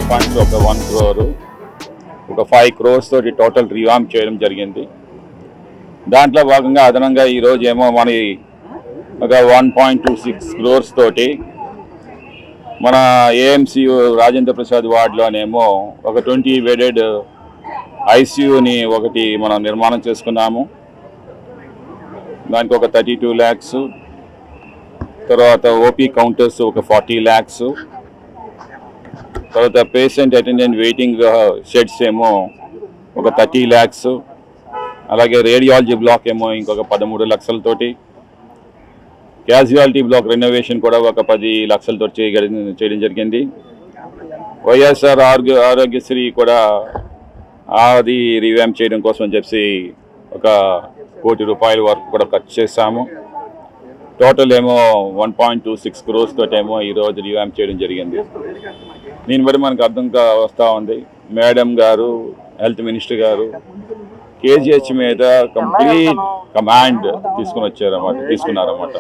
funds ఒక one crore ఒక five crores తోటి టోటల్ రివామ్ చేయడం జరిగింది దాంట్లో భాగంగా అదనంగా ఈరోజు ఏమో మన ఒక one point two six crores తోటి మన ఏఎంసీ రాజేంద్ర ప్రసాద్ వార్డులోనేమో ఒక ట్వంటీ బెడెడ్ ఐసీయూని ఒకటి మనం నిర్మాణం చేసుకున్నాము దానికి ఒక థర్టీ టూ ల్యాక్స్ తర్వాత ఓపీ కౌంటర్స్ ఒక ఫార్టీ ల్యాక్స్ తర్వాత పేషెంట్ అటెండెంట్ వెయిటింగ్ షెడ్స్ ఏమో ఒక థర్టీ ల్యాక్స్ అలాగే రేడియాలజీ బ్లాక్ ఏమో ఇంకొక పదమూడు లక్షలతోటి క్యాజువాలిటీ బ్లాక్ రెనోవేషన్ కూడా ఒక పది లక్షలతో చేయగలి చేయడం జరిగింది వైఎస్ఆర్ ఆరోగ్య ఆరోగ్యశ్రీ కూడా అది రివ్యామ్ చేయడం కోసం అని చెప్పి ఒక కోటి రూపాయల వరకు కూడా ఖర్చు చేశాము టోటల్ ఏమో one point two six crores తోటి ఏమో ఈరోజు రివ్యామ్ చేయడం జరిగింది దీన్ని బట్టి మనకు అర్థం కా వస్తూ ఉంది మేడం గారు హెల్త్ మినిస్టర్ గారు కేజీహెచ్ మీద కంప్లీట్ కమాండ్ తీసుకుని వచ్చారన్నమాట తీసుకున్నారన్నమాట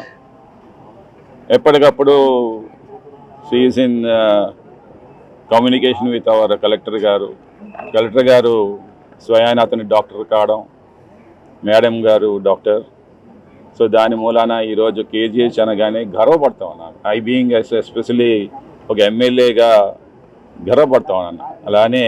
ఎప్పటికప్పుడు she's in communication with our collector గారు కలెక్టర్ గారు స్వయాన అతని డాక్టర్ కావడం మేడం గారు డాక్టర్ సో దాని మూలాన ఈరోజు కేజీహెచ్ అనగానే గర్వపడతా ఉన్నాను ఐ బీయింగ్ ఎస్పెషలీ ఒక ఎమ్మెల్యేగా గర్వపడతా ఉన్నాను అలానే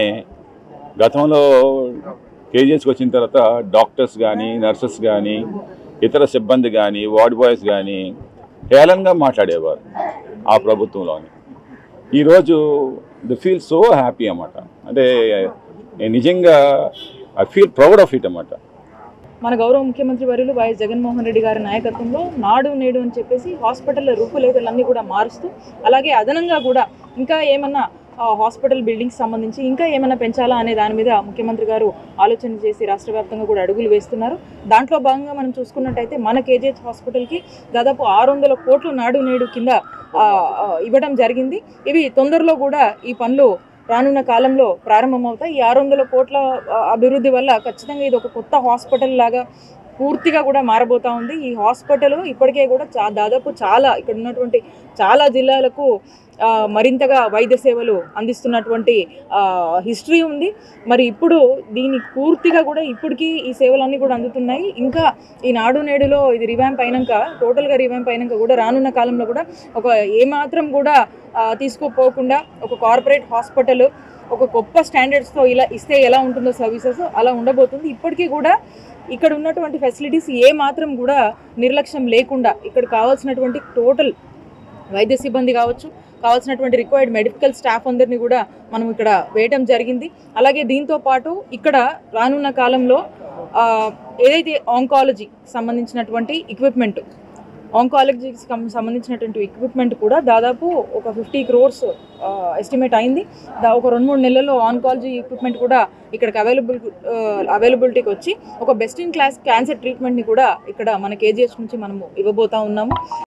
గతంలో కేజీహెచ్కి వచ్చిన తర్వాత డాక్టర్స్ కానీ నర్సెస్ కానీ ఇతర సిబ్బంది కానీ వార్డ్ బాయ్స్ కానీ హేళనగా మాట్లాడేవారు ఆ ప్రభుత్వంలోని ఈరోజు ది ఫీల్ సో హ్యాపీ అన్నమాట అంటే నేను నిజంగా I feel proud of it అన్నమాట మన గౌరవ ముఖ్యమంత్రి వర్యులు వైఎస్ జగన్మోహన్ రెడ్డి గారి నాయకత్వంలో నాడు నేడు అని చెప్పేసి హాస్పిటల్ రూపురేఖలన్నీ కూడా మారుస్తూ అలాగే అదనంగా కూడా ఇంకా ఏమన్నా ఆ, హాస్పిటల్ బిల్డింగ్స్ సంబంధించి ఇంకా ఏమైనా పెంచాలా అనే దాని మీద ముఖ్యమంత్రి గారు ఆలోచన చేసి రాష్ట్ర వ్యాప్తంగా కూడా అడుగులు వేస్తున్నారు దాంట్లో భాగంగా మనం చూసుకున్నట్టయితే మన కేజీహెచ్ హాస్పిటల్కి దాదాపు ఆరు వందల కోట్లు నాడు నేడు కింద ఆ, ఆ, ఇవ్వడం జరిగింది ఇవి తొందరలో కూడా ఈ పనులు రానున్న కాలంలో ప్రారంభమవుతాయి ఈ ఆరు వందల కోట్ల ఆ, అభివృద్ధి వల్ల ఖచ్చితంగా ఇది ఒక కొత్త హాస్పిటల్ లాగా పూర్తిగా కూడా మారబోతా ఉంది ఈ హాస్పిటల్ ఇప్పటికే కూడా చా దాదాపు చాలా ఇక్కడ ఉన్నటువంటి చాలా జిల్లాలకు ఆ, మరింతగా వైద్య సేవలు అందిస్తున్నటువంటి హిస్టరీ ఉంది మరి ఇప్పుడు దీని పూర్తిగా కూడా ఇప్పటికీ ఈ సేవలన్నీ కూడా అందుతున్నాయి ఇంకా ఈ నాడు నేడులో ఇది రివ్యాంప్ అయినాక టోటల్గా రివ్యాంప్ అయినాక కూడా రానున్న కాలంలో కూడా ఒక ఏమాత్రం కూడా ఆ, తీసుకోపోకుండా ఒక కార్పొరేట్ హాస్పిటల్ ఒక గొప్ప స్టాండర్డ్స్తో ఇలా ఇస్తే ఎలా ఉంటుందో సర్వీసెస్ అలా ఉండబోతుంది ఇప్పటికీ కూడా ఇక్కడ ఉన్నటువంటి ఫెసిలిటీస్ ఏ మాత్రం కూడా నిర్లక్ష్యం లేకుండా ఇక్కడ కావాల్సినటువంటి టోటల్ వైద్య సిబ్బంది కావచ్చు కావాల్సినటువంటి రిక్వైర్డ్ మెడికల్ స్టాఫ్ అందరినీ కూడా మనం ఇక్కడ వేయటం జరిగింది అలాగే దీంతో పాటు ఇక్కడ రానున్న కాలంలో ఆ, ఏదైతే ఆంకాలజీ సంబంధించినటువంటి ఎక్విప్మెంట్ ఆంకాలజీకి సంబంధించినటువంటి ఎక్విప్మెంట్ కూడా దాదాపు ఒక ఫిఫ్టీ క్రోర్స్ ఎస్టిమేట్ అయింది దా ఒక రెండు మూడు నెలల్లో ఆంకాలజీ ఎక్విప్మెంట్ కూడా ఇక్కడికి అవైలబుల్ అవైలబిలిటీకి వచ్చి ఒక బెస్ట్ ఇన్ క్లాస్ క్యాన్సర్ ట్రీట్మెంట్ని కూడా ఇక్కడ మన కేజీహెచ్ నుంచి మనము ఇవ్వబోతా ఉన్నాము